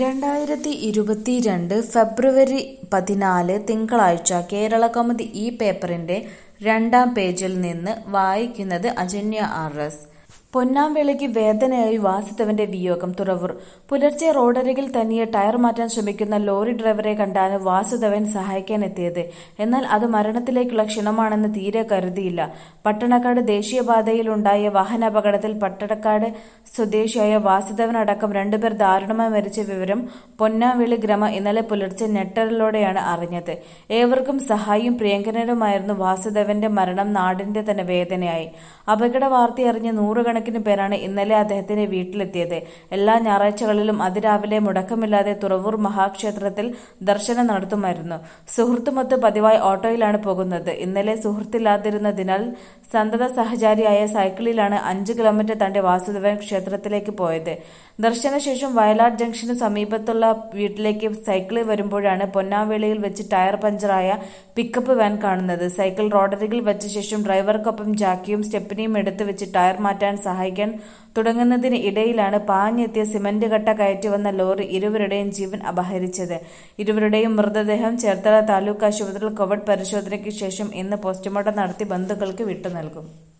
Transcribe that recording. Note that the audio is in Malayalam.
രണ്ടായിരത്തി ഇരുപത്തിരണ്ട് ഫെബ്രുവരി പതിനാല് തിങ്കളാഴ്ച കേരളകൗമുദി ഈ പേപ്പറിന്റെ രണ്ടാം പേജിൽ നിന്ന് വായിക്കുന്നത് അജന്യ ആർ എസ് പൊന്നാംവേളിക്ക് വേദനയായി വാസുദേവന്റെ വിയോഗം തുറവൂർ പുലർച്ചെ റോഡരികിൽ തനിയെ ടയർ മാറ്റാൻ ശ്രമിക്കുന്ന ലോറി ഡ്രൈവറെ കണ്ടാണ് വാസുദേവൻ സഹായിക്കാനെത്തിയത് എന്നാൽ അത് മരണത്തിലേക്കുള്ള ക്ഷണമാണെന്ന് തീരെ കരുതിയില്ല പട്ടണക്കാട് ദേശീയപാതയിലുണ്ടായ വാഹനാപകടത്തിൽ പട്ടണക്കാട് സ്വദേശിയായ വാസുദേവൻ അടക്കം രണ്ടുപേർ ദാരുണമായി മരിച്ച വിവരം പൊന്നാംവേളി ഗ്രാമം ഇന്നലെ പുലർച്ചെ ഞെട്ടലോടെയാണ് അറിഞ്ഞത് ഏവർക്കും സഹായിയും പ്രിയങ്കരനുമായിരുന്നു വാസുദേവന്റെ മരണം നാടിന്റെ തന്നെ വേദനയായി അപകട വാർത്തയറിഞ്ഞ് നൂറുകണക്കിന് പേരാണ് ഇന്നലെ അദ്ദേഹത്തിന്റെ വീട്ടിലെത്തിയത് എല്ലാ ഞായറാഴ്ചകളിലും അതിരാവിലെ മുടക്കമില്ലാതെ തുറവൂർ മഹാക്ഷേത്രത്തിൽ ദർശനം നടത്തുമായിരുന്നു സുഹൃത്തുമൊത്ത് പതിവായി ഓട്ടോയിലാണ് പോകുന്നത് ഇന്നലെ സുഹൃത്തില്ലാതിരുന്നതിനാൽ സന്തത സഹചാരിയായ സൈക്കിളിലാണ് അഞ്ച് കിലോമീറ്റർ താണ്ടി വാസുദേവൻ ക്ഷേത്രത്തിലേക്ക് പോയത് ദർശനശേഷം വയലാർ ജംഗ്ഷന് സമീപത്തുള്ള വീട്ടിലേക്ക് സൈക്കിളിൽ വരുമ്പോഴാണ് പൊന്നാവേളിയിൽ വെച്ച് ടയർ പഞ്ചറായ പിക്കപ്പ് വാൻ കാണുന്നത് സൈക്കിൾ റോഡരികിൽ വെച്ച ശേഷം ഡ്രൈവർക്കൊപ്പം ജാക്കിയും സ്റ്റെപ്പിനിയും എടുത്തു വെച്ച് ടയർ മാറ്റാൻ സഹായിക്കാൻ തുടങ്ങുന്നതിന് ഇടയിലാണ് പാഞ്ഞെത്തിയ സിമന്റ് കട്ട കയറ്റി വന്ന ലോറി ഇരുവരുടെയും ജീവൻ അപഹരിച്ചത് ഇരുവരുടെയും മൃതദേഹം ചേർത്തല താലൂക്ക് ആശുപത്രിയിൽ കോവിഡ് പരിശോധനയ്ക്ക് ശേഷം ഇന്ന് പോസ്റ്റ്മോർട്ടം നടത്തി ബന്ധുക്കൾക്ക് വിട്ടു നൽകും